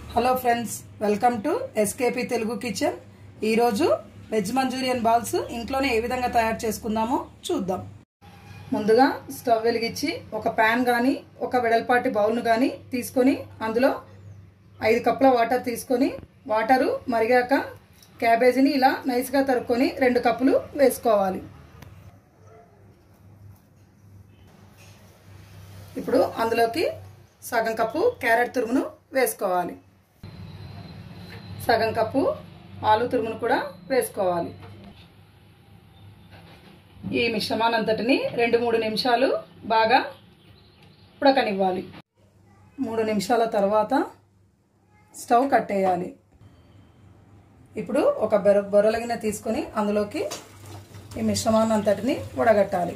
hello friends welcome to SKP Telugu kitchen ఈరోజు veg Manchurian balls ఇంట్లోనే ఏ విధంగా తయారు చేసుకుందామో చూద్దాం ముందుగా స్టవ్ వెలిగించి ఒక ప్యాన్ కానీ ఒక వెడల్పాటి బౌల్ను కానీ తీసుకొని అందులో ఐదు కప్పుల వాటర్ తీసుకొని వాటరు మరిగాక క్యాబేజీని ఇలా నైస్గా తరుక్కొని రెండు కప్పులు వేసుకోవాలి ఇప్పుడు అందులోకి సగం కప్పు క్యారెట్ తురుమును వేసుకోవాలి సగం కప్పు ఆలు తురుమును కూడా వేసుకోవాలి ఈ మిశ్రమానంతటిని రెండు మూడు నిమిషాలు బాగా ఉడకనివ్వాలి మూడు నిమిషాల తర్వాత స్టవ్ కట్టేయాలి ఇప్పుడు ఒక బొర బొరలగిన తీసుకొని అందులోకి ఈ మిశ్రమాన్నంతటిని ఉడగట్టాలి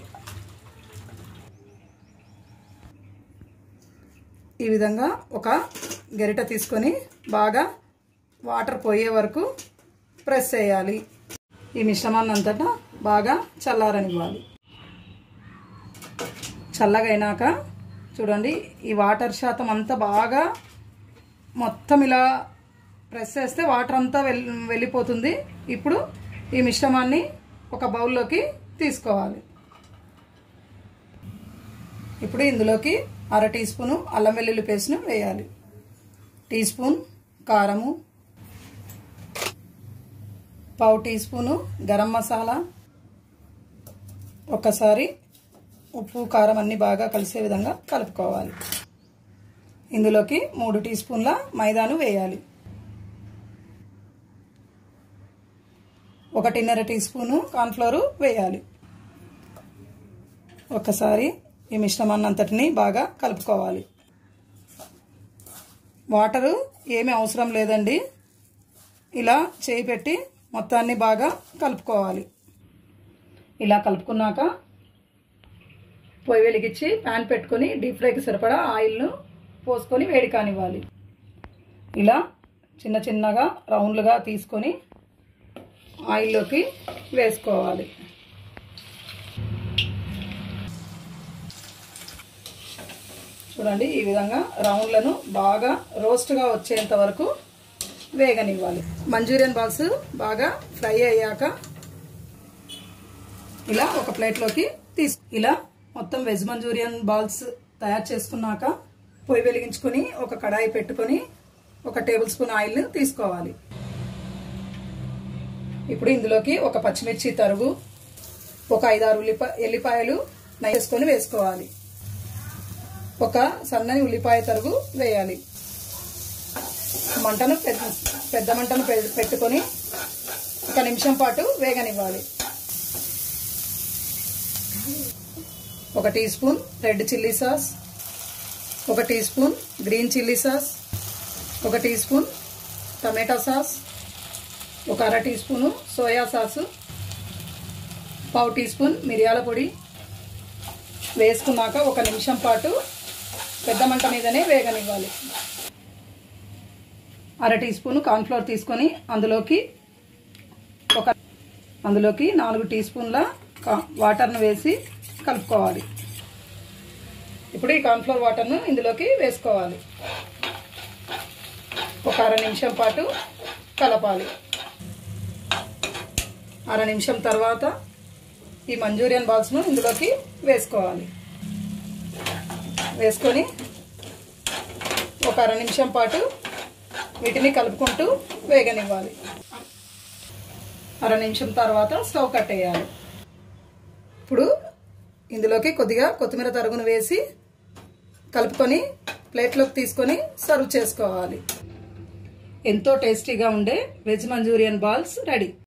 ఈ విధంగా ఒక గరిట తీసుకొని బాగా వాటర్ పోయే వరకు ప్రెస్ చేయాలి ఈ మిశ్రమాన్ని అంతటా బాగా చల్లారనివ్వాలి చల్లగైనాక చూడండి ఈ వాటర్ శాతం అంతా బాగా మొత్తం ఇలా ప్రెస్ చేస్తే వాటర్ అంతా వెళ్ళిపోతుంది ఇప్పుడు ఈ మిశ్రమాన్ని ఒక బౌల్లోకి తీసుకోవాలి ఇప్పుడు ఇందులోకి అర టీ స్పూను అల్లం వెల్లుల్లి పేస్ట్ను వేయాలి టీ స్పూన్ కారము పావు టీ స్పూను గరం మసాలా ఒక్కసారి ఉప్పు కారం అన్నీ బాగా కలిసే విధంగా కలుపుకోవాలి ఇందులోకి మూడు టీ స్పూన్ల మైదాను వేయాలి ఒకటిన్నర టీ స్పూను కార్న్ఫ్లోరు వేయాలి ఒకసారి ఈ మిశ్రమాన్ని అంతటిని బాగా కలుపుకోవాలి వాటరు ఏమీ అవసరం లేదండి ఇలా చేయి పెట్టి మొత్తాన్ని బాగా కలుపుకోవాలి ఇలా కలుపుకున్నాక పొయ్యి వెలిగించి ప్యాన్ పెట్టుకొని డీప్ ఫ్రైకి సరిపడా ఆయిల్ను పోసుకొని వేడి కానివ్వాలి ఇలా చిన్న చిన్నగా రౌండ్లుగా తీసుకొని ఆయిల్లోకి వేసుకోవాలి చూడండి ఈ విధంగా రౌండ్లను బాగా రోస్ట్గా వచ్చేంత వరకు వేగనివ్వాలి మంచూరియన్ బాల్స్ బాగా ఫ్రై అయ్యాక ఇలా ఒక ప్లేట్లోకి తీసు ఇలా మొత్తం వెజ్ మంచూరియన్ బాల్స్ తయారు చేసుకున్నాక పొయ్యి వెలిగించుకొని ఒక కడాయి పెట్టుకొని ఒక టేబుల్ స్పూన్ ఆయిల్ తీసుకోవాలి ఇప్పుడు ఇందులోకి ఒక పచ్చిమిర్చి తరుగు ఒక ఐదారు ఉల్లిపాయ ఎల్లిపాయలు వేసుకొని వేసుకోవాలి ఒక సన్నని ఉల్లిపాయ తరుగు వేయాలి మంటను పెద్ద పెద్ద మంటను పెట్టుకొని ఒక నిమిషం పాటు వేగనివ్వాలి ఒక teaspoon red chilli sauce ఒక teaspoon green chilli sauce ఒక టీ స్పూన్ టమాటా సాస్ ఒక అర టీ స్పూను సోయా సాసు పావు టీ స్పూన్ మిరియాల పొడి వేసుకున్నాక ఒక నిమిషం పాటు పెద్ద మంట మీదనే వేగనివ్వాలి అర టీ స్పూన్ కార్న్ఫ్లోర్ తీసుకొని అందులోకి ఒక అందులోకి నాలుగు టీ స్పూన్ల వాటర్ను వేసి కలుపుకోవాలి ఇప్పుడు ఈ కార్న్ఫ్లోర్ వాటర్ను ఇందులోకి వేసుకోవాలి ఒక అర నిమిషం పాటు కలపాలి అర నిమిషం తర్వాత ఈ మంచూరియన్ బాల్స్ను ఇందులోకి వేసుకోవాలి వేసుకొని ఒక అర నిమిషం పాటు వీటిని కలుపుకుంటూ వేగనివ్వాలి అర నిమిషం తర్వాత స్టవ్ కట్టేయాలి ఇప్పుడు ఇందులోకి కొద్దిగా కొత్తిమీర తరుగును వేసి కలుపుకొని ప్లేట్లోకి తీసుకొని సర్వ్ చేసుకోవాలి ఎంతో టేస్టీగా ఉండే వెజ్ మంచూరియన్ బాల్స్ రెడీ